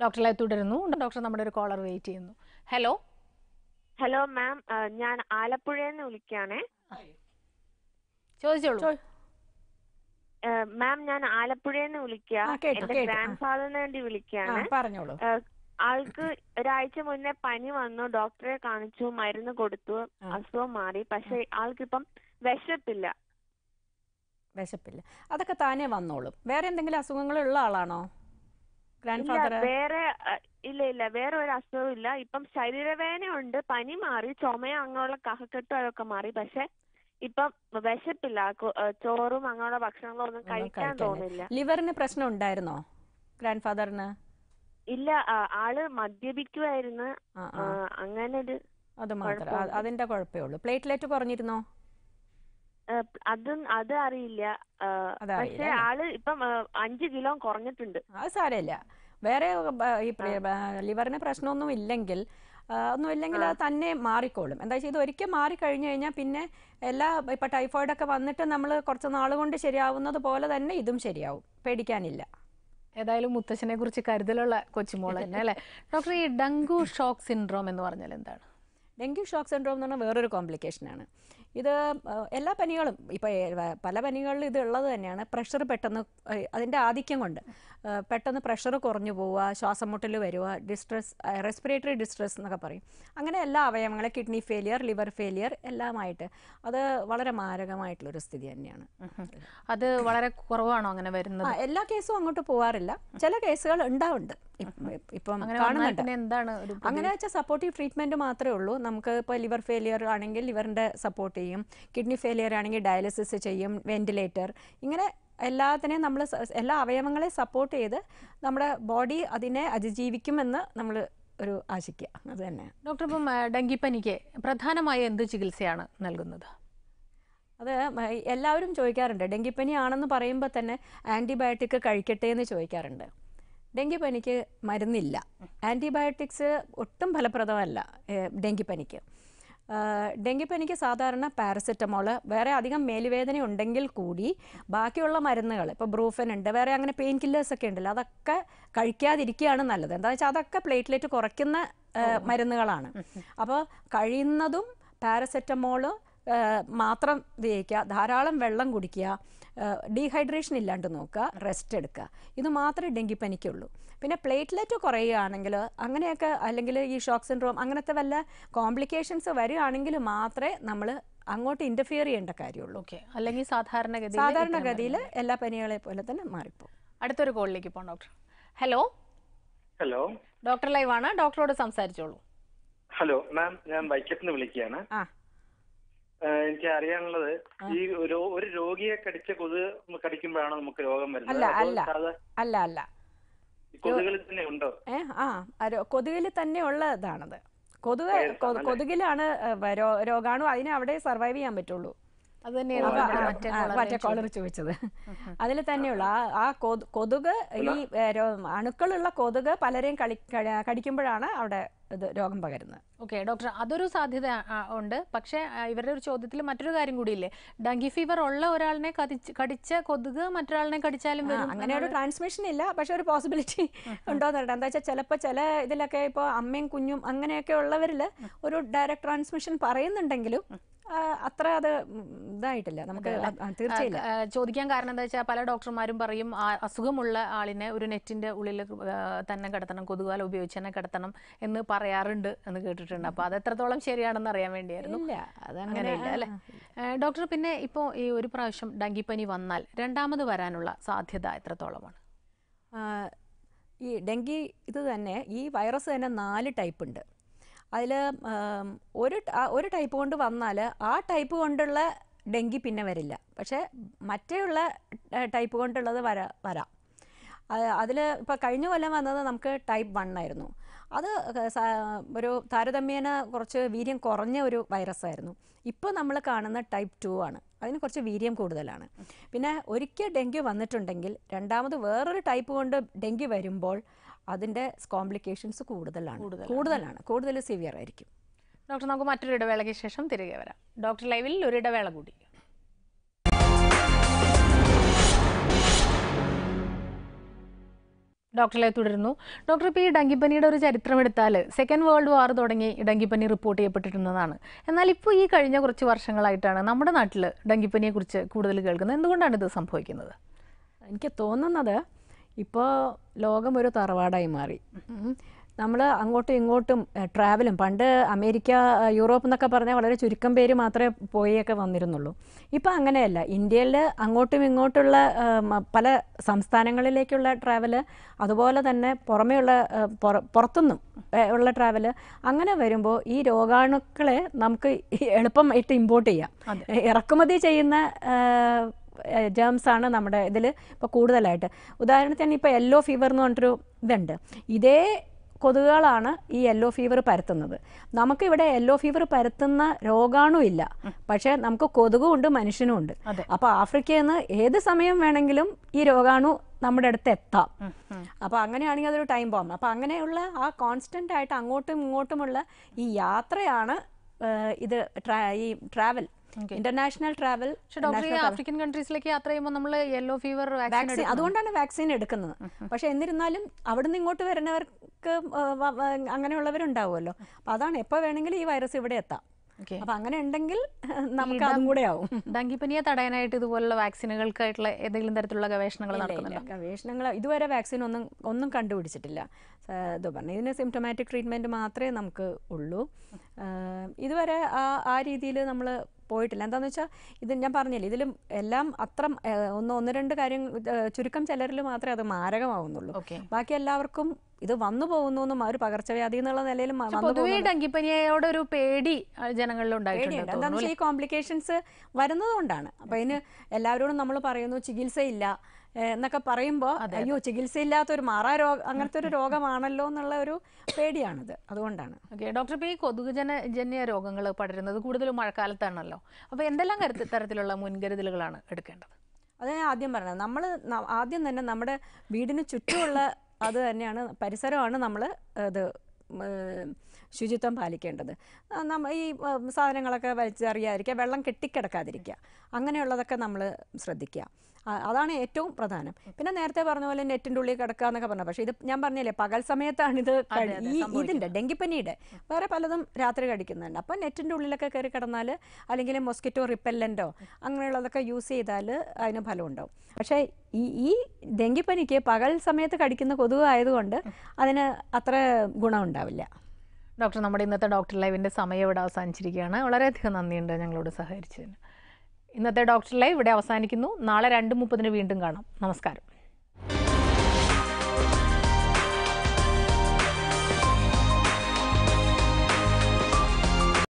ഡോക്ടറെ തുടരുന്നു ഡോക്ടർ നമ്മുടെ ഒരു കോളർ വെയിറ്റ് ചെയ്യുന്നു ഹലോ ഹലോ മാം ഞാൻ ആലപ്പുഴയിൽ നിന്ന് വിളിക്കുകയാണേ ചോദിച്ചോളൂ ചോ- മാം ഞാൻ ആലപ്പുഴയിൽ നിന്ന് വിളിക്കുക ആ, കേട്ടു, എന്റെ കേട്ടു. ഗ്രാൻഡ് ഫാദറിന് വേണ്ടി ആ വിളിക്കുകയാണ് പറഞ്ഞോളൂ ആൾക്ക് ഒരാഴ്ച മുന്നേ പനി വന്നു ഡോക്ടറെ കാണിച്ചു മരുന്ന് കൊടുത്തു ആ. അസുഖം മാറി പക്ഷെ ആൾക്കിപ്പം വിശപ്പില്ല വിശപ്പില്ല അതൊക്കെ താനേ വന്നോളും വേറെ എന്തെങ്കിലും അസുഖങ്ങളുള്ള ആളാണോ ഗ്രാൻഡ് ഇല്ല ഫാദർ വേറെ അഹ്, ഇല്ല ഇല്ല വേറെ ഒരു അസുഖവും ഇല്ല ഇപ്പം ശരീരവേദന ഉണ്ട് പനി മാറി ചുമയും അങ്ങനെയുള്ള കഫക്കെട്ടും അതൊക്കെ മാറി പക്ഷെ ഇപ്പം വിശപ്പില്ല ആൾക്ക്, അഹ്, ചോറും അങ്ങനെയുള്ള ഭക്ഷണങ്ങളും ഒന്നും ഒന്നും കഴിക്കാൻ കഴിക്കാനില്ല. തോന്നില്ല ലിവറിന് പ്രശ്നം ഉണ്ടായിരുന്നോ ഗ്രാൻഡ് ഫാദറിന് ഇല്ല ആ, ആള് മദ്യപിക്കുമായിരുന്നു ആ ആ, ആ അങ്ങനെ ഒരു അത് മാത്രം കുഴപ്പമുണ്ട്. അ- അതിന്റെ കുഴപ്പമേ ഉള്ളൂ പ്ലേറ്റ്ലെറ്റ് കുറഞ്ഞിരുന്നോ ആ, അതും അത് അറിയില്ല ആ, അതറിയില്ല പക്ഷെ അല്ലേ? ആള് ഇപ്പം ആ, അഞ്ച് കിലോ കുറഞ്ഞിട്ടുണ്ട് അത് സാരമില്ല വേറെ ബ- ഈ പ്രി- ബ- ലിവറിന് പ്രശ്നമൊന്നും ഇല്ലെങ്കിൽ ആ, ഒന്നും ഇല്ലെങ്കിൽ അത് തന്നെ മാറിക്കോളും എന്താ വെച്ചാൽ ഇത് ഒരിക്കൽ മാറി കഴിഞ്ഞു കഴിഞ്ഞാൽ പിന്നെ എല്ലാ ഇപ്പം ടൈഫോയിഡൊക്കെ വന്നിട്ട് നമ്മൾ കുറച്ച് നാൾ കൊണ്ട് ശരിയാവുന്നത് പോലെ തന്നെ ഇതും ശരിയാവും പേടിക്കാനില്ല ഏതായാലും മുത്തശ്ശനെ കുറിച്ച് കരുതലുള്ള കൊച്ചുമോൾ തന്നെ അല്ലേ ഡോക്ടർ ഈ ഡങ്കു ഷോക്ക് സിൻഡ്രോം എന്ന് പറഞ്ഞാൽ എന്താണ് ഡെങ്കി ഷോക്ക് സിൻഡ്രോം എന്ന് പറഞ്ഞാൽ വേറൊരു കോംപ്ലിക്കേഷനാണ് ഇത് ആ, എല്ലാ പനികളും ഇപ്പോൾ പല പനികളിലും ഇത് ഉള്ളത് തന്നെയാണ് പ്രഷർ പെട്ടെന്ന് ആ, അതിൻ്റെ ആധിക്യം കൊണ്ട് ആ, പെട്ടെന്ന് പ്രഷർ കുറഞ്ഞു പോവുക ശ്വാസം മുട്ടൽ വരിക ഡിസ്ട്രെസ് റെസ്പിറേറ്ററി ഡിസ്ട്രെസ് എന്നൊക്കെ പറയും അങ്ങനെ എല്ലാ അവയവങ്ങളും കിഡ്നി ഫെയിലിയർ ലിവർ ഫെയിലിയർ എല്ലാമായിട്ട് അത് വളരെ മാരകമായിട്ടുള്ളൊരു സ്ഥിതി തന്നെയാണ് അത് വളരെ കുറവാണോ അങ്ങനെ വരുന്നത് ആ എല്ലാ കേസും അങ്ങോട്ട് പോകാറില്ല ചില കേസുകൾ ഉണ്ടാവുന്നുണ്ട് ഇപ്പ- ഇപ്പം അങ്ങനെ വന്നാൽ കാണുന്നുണ്ട് പിന്നെ എന്താണ് ഒരു പുതിയ- അങ്ങനെ വെച്ചാൽ സപ്പോർട്ടീവ് ട്രീറ്റ്മെൻറ്റ് മാത്രമേ ഉള്ളൂ നമുക്ക് ഇപ്പോൾ ലിവർ ഫെയിലിയർ ആണെങ്കിൽ ലിവറിൻ്റെ സപ്പോർട്ട് ചെയ്യും കിഡ്നി ഫെയിലിയർ ആണെങ്കിൽ ഡയാലിസിസ് ചെയ്യും വെന്റിലേറ്റർ ഇങ്ങനെ എല്ലാത്തിനെയും നമ്മൾ എല്ലാ അവയവങ്ങളെ സപ്പോർട്ട് ചെയ്ത് നമ്മുടെ ബോഡി അതിനെ അതിജീവിക്കുമെന്ന് നമ്മൾ ഒരു ആശിക്കുക അത് തന്നെ ഡോക്ടർ ഇപ്പം ആ, ഡെങ്കിപ്പനിക്ക് പ്രധാനമായി എന്ത് ചികിത്സയാണ് നൽകുന്നത് അത് മ- എല്ലാവരും ചോദിക്കാറുണ്ട് ഡെങ്കിപ്പനി ആണെന്ന് പറയുമ്പോൾ തന്നെ ആൻറ്റിബയോട്ടിക് കഴിക്കട്ടെ എന്ന് ചോദിക്കാറുണ്ട് ഡെങ്കിപ്പനിക്ക് മരുന്നില്ല ആൻറ്റിബയോട്ടിക്സ് ഒട്ടും ഫലപ്രദമല്ല ഏഹ്, ഡെങ്കിപ്പനിക്ക് ആഹ്, ഡെങ്കിപ്പനിക്ക് സാധാരണ പാരസെറ്റമോൾ വേറെ അധികം മേലുവേദന ഉണ്ടെങ്കിൽ കൂടി ബാക്കിയുള്ള മരുന്നുകൾ ഇപ്പോൾ ബ്രൂഫൻ ഉണ്ട് വേറെ അങ്ങനെ പെയിൻ കില്ലേഴ്സ് ഒക്കെ ഉണ്ടല്ലോ അതൊക്കെ കഴിക്കാതിരിക്കുകയാണ് നല്ലത് എന്താ വെച്ചാൽ അതൊക്കെ പ്ലേറ്റ്ലെറ്റ് കുറയ്ക്കുന്ന ആഹ്, മരുന്നുകളാണ് അപ്പോൾ കഴിയുന്നതും പാരസെറ്റമോള് മാത്രം ഉപയോഗിക്കുക ധാരാളം വെള്ളം കുടിക്കുക ഡീഹൈഡ്രേഷൻ ഇല്ലാണ്ട് നോക്കുക റെസ്റ്റ് എടുക്കുക ഇത് മാത്രമേ ഡെങ്കിപ്പനിക്കുള്ളൂ പിന്നെ പ്ലേറ്റ്ലെറ്റ് കുറയുകയാണെങ്കിൽ അങ്ങനെയൊക്കെ അല്ലെങ്കിൽ ഈ ഷോക്ക് സിൻഡ്രോം അങ്ങനത്തെ വല്ല കോംപ്ലിക്കേഷൻസ് വരികയാണെങ്കിൽ മാത്രമേ നമ്മൾ അങ്ങോട്ട് ഇൻ്റർഫിയർ ചെയ്യേണ്ട കാര്യമുള്ളൂ ഓക്കെ അല്ലെങ്കിൽ സാധാരണഗതിയിൽ സാധാരണഗതിയിൽ എല്ലാ പനികളെ പോലെ തന്നെ മാറിപ്പോകും അടുത്തൊരു കോളിലേക്ക് പോകാം ഡോക്ടർ ഹലോ ഹലോ ഡോക്ടർ ലൈവാണ് ഡോക്ടറോട് സംസാരിച്ചോളൂ ഹലോ മാം ഞാൻ വൈക്കത്ത് നിന്ന് വിളിക്കുകയാണ് ആ ഏഹ് എനിക്ക് അറിയാനുള്ളത് ഈ ഒരു ഒരു രോഗിയെ കടിച്ച കൊതുക് കടിക്കുമ്പോഴാണോ നമുക്ക് രോഗം വരുന്നത് അല്ല, അതോ അല്ല. സാധാ അല്ല അല്ല ഈ കൊതുകളിൽ തന്നെ ഉണ്ടോ ഏ ആ കൊതുകിൽ തന്നെ ഉള്ളതാണത് കൊതുക് വൈറസാണ് കൊ- അല്ലേ? കൊതുകിലാണ് ഏ, വ- രോ- രോഗാണു അതിനെ അവിടെ സർവൈവ് ചെയ്യാൻ പറ്റുള്ളൂ അത് തന്നെയാണ് അപ്പൊ നമ്മുടെ ആ, മറ്റേ ആ, caller മറ്റേ നെ കോളർ ചോദിച്ചത് അതിൽ തന്നെയുള്ള ആ ആ കൊതു- കൊതുക് ഈ ഏ, രോ- അണുക്കളുള്ള കൊതുക് പലരെയും കളി ക- കടിക്കുമ്പോഴാണ് അവിടെ ഇത് രോഗം പകരുന്നത് ഓക്കെ ഡോക്ടർ അതൊരു സാധ്യത ആ, ഉണ്ട് പക്ഷേ ആ, ഇവരുടെ ഒരു ചോദ്യത്തിൽ മറ്റൊരു കാര്യം കൂടിയില്ലേ ഡങ്കി ഫീവർ ഉള്ള ഒരാളിനെ കടിച്ച് കടിച്ച കൊതുക് മറ്റൊരാളിനെ കടിച്ചാലും ആ, വരും അങ്ങനെ ഒരു ട്രാൻസ്മിഷൻ ഇല്ല പക്ഷെ ഒരു പോസിബിലിറ്റി ഉണ്ടോന്ന് അറിയാം എന്താ വെച്ചാൽ ചിലപ്പോൾ ചില ഇതിലൊക്കെ ഇപ്പോൾ അമ്മയും കുഞ്ഞും അങ്ങനെയൊക്കെ ഉള്ളവരിൽ ഒരു ഡയറക്റ്റ് ട്രാൻസ്മിഷൻ പറയുന്നുണ്ടെങ്കിലും ആ, അത്ര അത് ഉം, ഇതായിട്ടില്ല നമുക്ക് ആ, ആ, തീർച്ചയില്ല ആ, ചോദിക്കാൻ കാരണം എന്താ വെച്ചാൽ പല ഡോക്ടർമാരും പറയും ആ അസുഖമുള്ള ആളിനെ ഒരു നെറ്റിന്റെ ഉള്ളിൽ തന്നെ കിടത്തണം കൊതുകാല ഉപയോഗിച്ച് തന്നെ കിടത്തണം എന്ന് പറയാറുണ്ട് എന്ന് കേട്ടിട്ടുണ്ട് അപ്പോൾ അത് എത്രത്തോളം ശരിയാണെന്ന് അറിയാൻ വേണ്ടിയായിരുന്നു ഇല്ല അതങ്ങനെ അങ്ങനെയില്ല അല്ലേ ഏ, ഡോക്ടർ പിന്നെ ഇപ്പോൾ ഈ ഒരു പ്രാവശ്യം ഡങ്കിപ്പനി വന്നാൽ രണ്ടാമത് വരാനുള്ള സാധ്യത എത്രത്തോളമാണ് ആ, ഈ ഡെങ്കി ഇത് തന്നെ ഈ വൈറസ് തന്നെ നാല് ടൈപ്പ് ഉണ്ട് അതിൽ ഒരു ട- ആ, ഒരു ടൈപ്പ് കൊണ്ട് വന്നാൽ ആ ടൈപ്പ് കൊണ്ടുള്ള ഡെങ്കി പിന്നെ വരില്ല പക്ഷേ മറ്റേയുള്ള ടൈപ്പ് കൊണ്ടുള്ളത് വരാ വരാം അതിൽ ഇപ്പോൾ കഴിഞ്ഞ കൊല്ലം വന്നത് നമുക്ക് ടൈപ്പ് വൺ ആയിരുന്നു അത് സ- ഒരു താരതമ്യേന കുറച്ച് വീര്യം കുറഞ്ഞ ഒരു വൈറസ് ആയിരുന്നു ഇപ്പോൾ നമ്മൾ കാണുന്ന ടൈപ്പ് ടു ആണ് അതിന് കുറച്ച് വീര്യം കൂടുതലാണ് പിന്നെ ഒരിക്കൽ ഡെങ്കി വന്നിട്ടുണ്ടെങ്കിൽ രണ്ടാമത് വേറൊരു ടൈപ്പ് കൊണ്ട് ഡെങ്കി വരുമ്പോൾ അതിൻ്റെ കോംപ്ലിക്കേഷൻസ് കൂടുതലാണ് കൂടുതലാണ്. കൂടുതലാണ് കൂടുതൽ സിവിയർ ആയിരിക്കും ഡോക്ടർ നമുക്ക് മറ്റൊരു ഇടവേളയ്ക്ക് ശേഷം തിരികെ വരാം ഡോക്ടർ ലൈവിൽ ഒരു ഇടവേള കൂടി ഡോക്ടറെ തുടരുന്നു ഡോക്ടർ ഇപ്പോൾ ഈ ഡെങ്കിപ്പനിയുടെ ഒരു ചരിത്രം എടുത്താൽ സെക്കൻഡ് വേൾഡ് വാർ തുടങ്ങി ഡെങ്കിപ്പനി റിപ്പോർട്ട് ചെയ്യപ്പെട്ടിരുന്നതാണ് എന്നാൽ ഇപ്പോൾ ഈ കഴിഞ്ഞ കുറച്ച് വർഷങ്ങളായിട്ടാണ് നമ്മുടെ നാട്ടിൽ ഡെങ്കിപ്പനിയെക്കുറിച്ച് കൂടുതൽ കേൾക്കുന്നത് എന്തുകൊണ്ടാണ് ഇത് സംഭവിക്കുന്നത് എനിക്ക് തോന്നുന്നത് ഇപ്പോൾ ലോകം ഒരു തറവാടായി മാറി നമ്മൾ അങ്ങോട്ടും ഇങ്ങോട്ടും ട്രാവലും പണ്ട് അമേരിക്ക ഏഹ്, യൂറോപ്പ് എന്നൊക്കെ പറഞ്ഞാൽ വളരെ ചുരുക്കം പേര് മാത്രമേ പോയൊക്കെ വന്നിരുന്നുള്ളൂ ഇപ്പോൾ അങ്ങനെയല്ല ഇന്ത്യയിൽ അങ്ങോട്ടും ഇങ്ങോട്ടുള്ള ഏഹ്, മ- പല സംസ്ഥാനങ്ങളിലേക്കുള്ള ട്രാവല് അതുപോലെ തന്നെ പുറമേയുള്ള ഏഹ്, പുറ പുറത്തുനിന്നും ഏഹ്, ഉള്ള ട്രാവല് അങ്ങനെ വരുമ്പോൾ ഈ രോഗാണുക്കളെ നമുക്ക് എളുപ്പമായിട്ട് ഇമ്പോർട്ട് ചെയ്യാം ഏഹ്, ഇറക്കുമതി ചെയ്യുന്ന ഏഹ്, ജേംസ് ആണ് നമ്മുടെ ഇതിൽ ഇപ്പോൾ കൂടുതലായിട്ട് ഉദാഹരണത്തിന് ഇപ്പോൾ യെല്ലോ ഫീവർ എന്ന് പറഞ്ഞിട്ടൊരു ഇതുണ്ട് ഇതേ കൊതുകുകളാണ് ഈ യെല്ലോ ഫീവർ പരത്തുന്നത് നമുക്കിവിടെ യെല്ലോ ഫീവർ പരത്തുന്ന രോഗാണു ഇല്ല പക്ഷേ നമുക്ക് കൊതുകും ഉണ്ട് മനുഷ്യനും ഉണ്ട് അതെ. അപ്പോൾ ആഫ്രിക്കയിൽ നിന്ന് ഏത് സമയം വേണമെങ്കിലും ഈ രോഗാണു നമ്മുടെ അടുത്ത് എത്താം അപ്പോൾ അങ്ങനെയാണെങ്കിൽ അതൊരു ടൈം ബോംബ് അപ്പോൾ അങ്ങനെയുള്ള ആ കോൺസ്റ്റൻ്റ് ആയിട്ട് അങ്ങോട്ടും ഇങ്ങോട്ടുമുള്ള ഈ യാത്രയാണ് ഏഹ്, ഇത് ട്രാ- ഈ ട്രാവൽ Okay. ഇന്റർനാഷണൽ ട്രാവൽ പക്ഷേ ഡോക്ടർ ഈ ആഫ്രിക്കൻ കൺട്രീസിലേക്ക് യാത്ര ചെയ്യുമ്പോൾ നമ്മൾ യെല്ലോ ഫീവർ വാക്സിൻ വാക്സിൻ അതുകൊണ്ടാണ് വാക്സിൻ എടുക്കുന്നത് പക്ഷെ എന്നിരുന്നാലും അവിടുന്ന് ഇങ്ങോട്ട് വരുന്നവർക്ക് ആ, വ- വ- അങ്ങനെയുള്ളവരുണ്ടാവുമല്ലോ അപ്പം അതാണ് എപ്പോൾ വേണമെങ്കിലും ഈ വൈറസ് ഇവിടെ എത്താം ഓക്കെ അപ്പം അങ്ങനെ ഉണ്ടെങ്കിൽ നമുക്ക് അതും കൂടെ ആവും ഡെങ്കിപ്പനിയെ തടയാനായിട്ട് ഇതുപോലുള്ള വാക്സിനുകൾക്കായിട്ടുള്ള ഏതെങ്കിലും തരത്തിലുള്ള ഗവേഷണങ്ങൾ ഇല്ല, ഇല്ല. നടക്കുന്നുണ്ടോ ഗവേഷണങ്ങൾ ഇതുവരെ വാക്സിൻ ഒന്നും ഒന്നും കണ്ടുപിടിച്ചിട്ടില്ല ആ, ഇത് പറഞ്ഞു ഇതിന് സിംറ്റമാറ്റിക് ട്രീറ്റ്മെൻറ്റ് മാത്രമേ നമുക്ക് ഉള്ളൂ ആ, ഇതുവരെ ആ ആ രീതിയിൽ നമ്മൾ പോയിട്ടില്ല എന്താണെന്ന് വെച്ചാൽ ഇത് ഞാൻ പറഞ്ഞില്ലേ ഇതിലും എല്ലാം അത്ര ആ, ഒന്ന് ഒന്ന് രണ്ട് കാര്യം ആ, ചുരുക്കം ചിലരിൽ മാത്രമേ അത് മാരകമാവുന്നുള്ളൂ ഓക്കെ ബാക്കി എല്ലാവർക്കും ഇത് വന്നു പോകുന്നു എന്നും ആ ഒരു പകർച്ചവ്യാധി എന്നുള്ള നിലയിൽ മ- വന്നു പൊതുവേ പോകുന്നു ഡെങ്കിപ്പനിയോട് ഒരു പേടി ആ, ജനങ്ങളിൽ ഉണ്ടായിട്ടുണ്ട് പേടിയുണ്ട് തോന്നുന്നു എന്താണെന്ന് വെച്ചാൽ ഈ കോംപ്ലിക്കേഷൻസ് വരുന്നതുകൊണ്ടാണ് അപ്പോൾ ഇതിന് എല്ലാവരോടും നമ്മൾ പറയുന്നു ചികിത്സയില്ല ഏഹ് എന്നൊക്കെ പറയുമ്പോൾ അയ്യോ ചികിത്സയില്ലാത്ത ഒരു മാറാ രോഗ അങ്ങനത്തെ ഒരു രോഗമാണല്ലോ എന്നുള്ള ഒരു പേടിയാണിത് അതുകൊണ്ടാണ് ഓക്കെ ഡോക്ടർ ഇപ്പോൾ ഈ കൊതുകുജന ജന്യ രോഗങ്ങൾ പടരുന്നത് കൂടുതലും മഴക്കാലത്താണല്ലോ അപ്പോൾ എന്തെല്ലാം കരുത്ത് തരത്തിലുള്ള മുൻകരുതലുകളാണ് എടുക്കേണ്ടത് അത് ഞാൻ ആദ്യം പറഞ്ഞത് നമ്മൾ ആദ്യം തന്നെ നമ്മുടെ വീടിന് ചുറ്റുമുള്ള അത് തന്നെയാണ് പരിസരമാണ് നമ്മൾ ഇത് ഉം, ശുചിത്വം പാലിക്കേണ്ടത് ആ, നമ്മ ഈ ഉം, സാധനങ്ങളൊക്കെ വലിച്ചെറിയാതിരിക്കുക വെള്ളം കെട്ടിക്കിടക്കാതിരിക്കുക അങ്ങനെയുള്ളതൊക്കെ നമ്മൾ ശ്രദ്ധിക്കുക ആ, അതാണ് ഏറ്റവും പ്രധാനം പിന്നെ നേരത്തെ പറഞ്ഞ പോലെ നെറ്റിൻ്റെ ഉള്ളിൽ കിടക്കുക എന്നൊക്കെ പറഞ്ഞു പക്ഷേ ഇത് ഞാൻ പറഞ്ഞില്ലേ പകൽ സമയത്താണ് ഇത് കഴി- അതെ, ഈ സംഭവിക്കുന്നത്. ഇതിൻ്റെ ഡെങ്കിപ്പനിയുടെ വേറെ പലതും രാത്രി കടിക്കുന്നുണ്ട് അപ്പോൾ നെറ്റിൻ്റെ ഉള്ളിലൊക്കെ കയറി കിടന്നാൽ അല്ലെങ്കിൽ മൊസ്കിറ്റോ റിപ്പല്ലൻറ്റോ അങ്ങനെയുള്ളതൊക്കെ യൂസ് ചെയ്താൽ അതിന് ഫലം ഉണ്ടാവും പക്ഷേ ഈ ഈ ഡെങ്കിപ്പനിക്ക് പകൽ സമയത്ത് കടിക്കുന്ന കൊതുക് ആയതുകൊണ്ട് അതിന് അത്ര ഗുണം ഉണ്ടാവില്ല ഡോക്ടർ നമ്മുടെ ഇന്നത്തെ ഡോക്ടർ ലൈവിൻ്റെ സമയം ഇവിടെ അവസാനിച്ചിരിക്കുകയാണ് വളരെയധികം നന്ദിയുണ്ട് ഞങ്ങളോട് സഹകരിച്ചതിന് ഇന്നത്തെ ഡോക്ടർ ലൈവ് ഇവിടെ അവസാനിക്കുന്നു നാളെ രണ്ട് മുപ്പതിന് വീണ്ടും കാണാം നമസ്കാരം